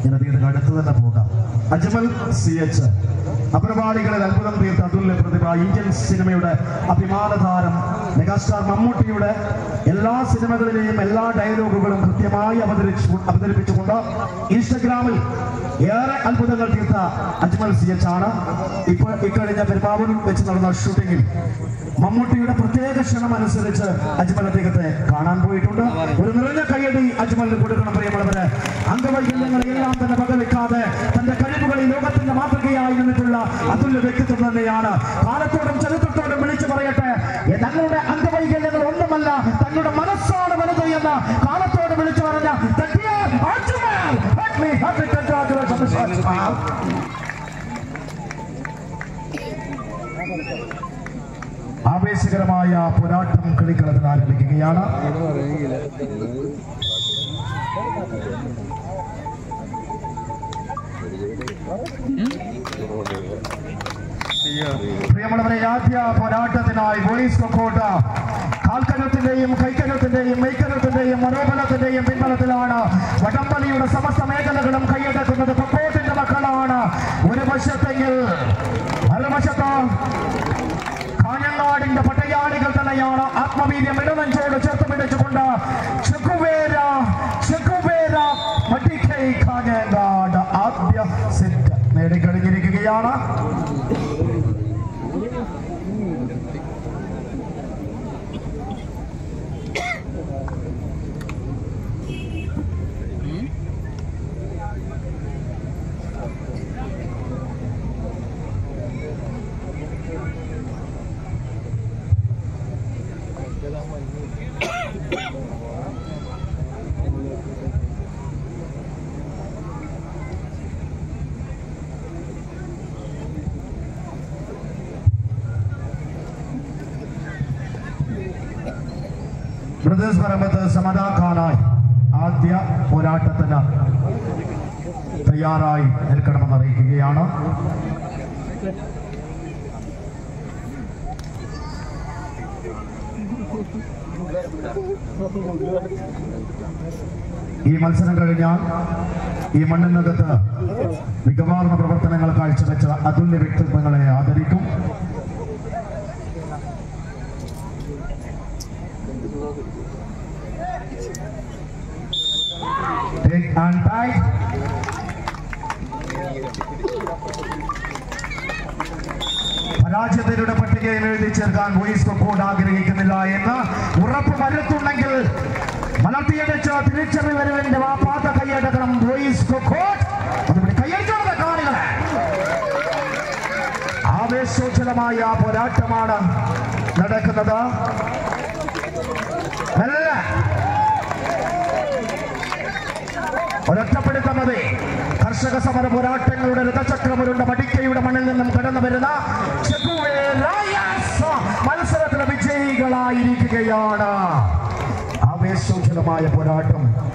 ഞാൻ അദ്ദേഹത്തിന് അടുത്ത് തന്നെ പോകാം അജ്മൽ സി എച്ച് അപ്രവാളികളിൽ അത്ഭുതം തീർത്ത അതുല്യ പ്രതിഭ ഇന്ത്യൻ സിനിമയുടെ അഭിമാനതാരം മെഗാസ്റ്റാർ മമ്മൂട്ടിയുടെ എല്ലാ സിനിമകളിലെയും എല്ലാ ഡയലോഗുകളും കൃത്യമായി അവതരിച്ചു അവതരിപ്പിച്ചുകൊണ്ട് ഇൻസ്റ്റഗ്രാമിൽ ഏറെ അത്ഭുതങ്ങൾ തീർത്ത അജ്മൽ സി എച്ച് ആണ് ഇപ്പോൾ ഇക്കഴിഞ്ഞ പെരുമ്പാവൂരിൽ വെച്ച് നടന്ന ഷൂട്ടിങ്ങിൽ മമ്മൂട്ടിയുടെ പ്രത്യേക ക്ഷണം അനുസരിച്ച് അജ്മൽ അദ്ദേഹത്തെ കാണാൻ പോയിട്ടുണ്ട് ഒരു നിറഞ്ഞ കയ്യടി അജ്മലിന് കൊടുക്കണം പ്രിയമുള്ളവര് അംഗവൈകല്യങ്ങളെല്ലാം തന്നെ വകവെക്കാതെ തന്റെ കഴിവുകളിൽ ലോകത്തിന്റെ മാതൃകയായി നിന്നിട്ടുള്ള അതുല്യ വ്യക്തിത്വം തന്നെയാണ് കാലത്തോടും ചരിത്രത്തോടും വിളിച്ചു പറയട്ടെ "ഏ, തങ്ങളുടെ അംഗവൈകല്യങ്ങൾ ഒന്നുമല്ല തങ്ങളുടെ മനസ്സാണ് വലുത് എന്ന് കാലത്തോട് വിളിച്ചു പറഞ്ഞ "The dear Ajmal, let me happy congratulations, Ajmal." ആവേശകരമായ പോരാട്ടം കളിക്കളത്തിൽ ആരംഭിക്കുകയാണ് പ്രിയമുള്ളവരെ ആദ്യ പോരാട്ടത്തിനായി വോയിസ് കൊക്കോട്ട കാൽക്കകത്തിന്റെയും കൈക്കകത്തിന്റെയും മെയ്ക്കകത്തിന്റെയും മനോബലത്തിന്റെയും പിൻബലത്തിലാണ് വടംവലിയുടെ സമസ്ത മേഖലകളും കൈയടക്കുന്നത് കൊക്കോട്ടിന്റെ മക്കളാണ് ഒരു വശത്തെങ്കിൽ മറുവശത്ത് കാഞ്ഞങ്ങാടിന്റെ പട്ടയാളികൾ തന്നെയാണ് ആത്മവീര്യം ഇടനെഞ്ചോട് ചേർത്ത് പിടിച്ചുകൊണ്ട് ചെക്കുവേര ചെക്കുവേര മടിക്കൈ കാഞ്ഞങ്ങാട് ആദ്യ സെറ്റ് നേടിക്കഴിഞ്ഞിരിക്കുകയാണ് ബ്രദേഴ്സ് പറമ്പത്ത് സമാധാക്കാനായി ആദ്യ പോരാട്ടത്തിന് തയ്യാറായി നിൽക്കണമെന്ന് അറിയിക്കുകയാണ് ഈ മത്സരം കഴിഞ്ഞാൽ ഈ മണ്ണിനകത്ത് മികവാർന്ന പ്രവർത്തനങ്ങൾ കാഴ്ചവെച്ച അതുല്യ വ്യക്തിത്വങ്ങളെ ആദരിക്കും Take and tie. പരാജയത്തിലൂടെ പട്ടികയിൽ എഴുതി ചേർക്കാൻ വോയിസ് കൊക്കോട് ആഗ്രഹിക്കുന്നില്ല എന്ന് ഉറപ്പ് വരുത്തുണ്ടെങ്കിൽ മലർത്തിയടിച്ച് തിരിച്ചറി വരുവിന്റെ വാപ്പാത്ത കൈയടക്കണം വോയിസ് കൊക്കോട്ട് അതുകൊണ്ട് കൈയടിച്ചോളെ കാണികളെ ആവേശോജ്വലമായ പോരാട്ടമാണ് നടക്കുന്നത് മെല്ലെ ഒരൊറ്റപ്പെടുത്തം മതി കർഷക സമര പോരാട്ടങ്ങളുടെ രഥചക്രമുരുണ്ട മടിക്കയുടെ മണ്ണിൽ നിന്നും കടന്നു വരുന്ന ചെക്കുവേ ലയൺസ് മത്സരത്തിലെ വിജയികളായിരിക്കുകയാണ് ആവേശോജ്വലമായ പോരാട്ടം